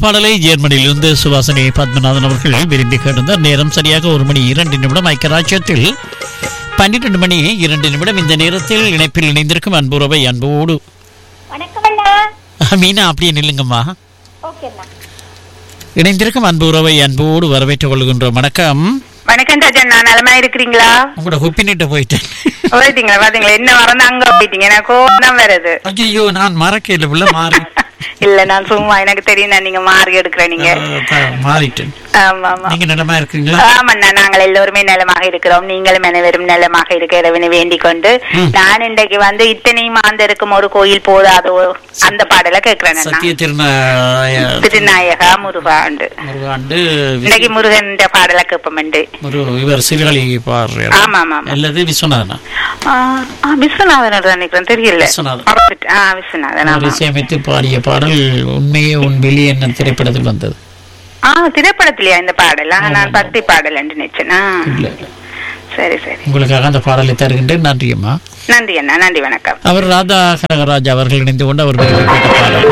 பாடலை ஜெர்மனியிலிருந்து சுவாசனி பத்மநாதன் அவர்கள் விரும்பி கேட்டிருந்தார் நேரம் சரியாக ஒரு மணி இரண்டு நிமிடம் ஐக்கியராஜ்யத்தில் பன்னிரண்டு மணி இரண்டு நிமிடம் இந்த நேரத்தில் இணைப்பில் இணைந்திருக்கும் அன்புறவை அன்போடு வணக்கம் அண்ணா மீனா அப்படியே நில்லுங்கம்மா ஓகே அண்ணா இணைந்திருக்கும் அன்பு உறவை அன்போடு வரவேற்றுக் கொள்கின்றோம் வணக்கம் வணக்கம் ராஜா நான் நலமா இருக்கிறீங்களா உங்களோட குப்பினிட்ட போயிட்டேன் போயிட்டீங்களா பாத்தீங்களா என்ன மறந்து அங்க போயிட்டீங்க எனக்கு கோவம் தான் வருது ஐயோ நான் மறக்கையில் உள்ள மாறி இல்ல நான் சும்மா எனக்கு தெரியும் நான் நீங்க மாறி எடுக்கிற நீங்க அஹ், த- மாறிட்டேன் ஆமா ஆமா நீங்க நிலமா இருக்கிறீங்களா ஆமாண்ணா நாங்கள் எல்லோருமே நலமாக இருக்கிறோம் நீங்களும் அனைவரும் நலமாக இருக்க இறைவனை வேண்டிக் கொண்டு ம். நான் இன்றைக்கு வந்து இத்தனையும் ஆண்டிருக்கும் ஒரு கோயில் போதாதோ அந்த பாடல கேட்கிறேன் அண்ணா. சத்திய திருநாய திருநாயகா முருகாண்டு முருகாண்டு இன்னைக்கு முருகன் பாடல கேட்போம் ஒரு இவர் சிறுகளி பாடுறார் ஆமா ஆமா ஆமா அல்லது விஸ்வநாதனா ஆ, ஆ, விஸ்வநாதன் நினைக்கிறேன் தெரியல விஸ்வநாதன். மறந்துட்டு- ஆ விஸ்வநாதன் அவர் ஆமா இசையமைத்து பாடிய பாடல் உண்மையே உன் வெளி என்ன திரைப்படத்தில் வந்தது ஆ திரைப்படத்திலயா இந்த பாடல் ஆ, நான் பக்தி பாடல் என்று நினைச்சேன் ஆ, இல்ல சரி சரி உங்களுக்காக அந்த பாடலை தருகின்றேன் நன்றியம்மா நன்றி அண்ணா நன்றி வணக்கம் அவர் ராதா கனகராஜ் அவர்கள் இணைந்து கொண்டு அவர் விரும்பி கேட்ட பாடல்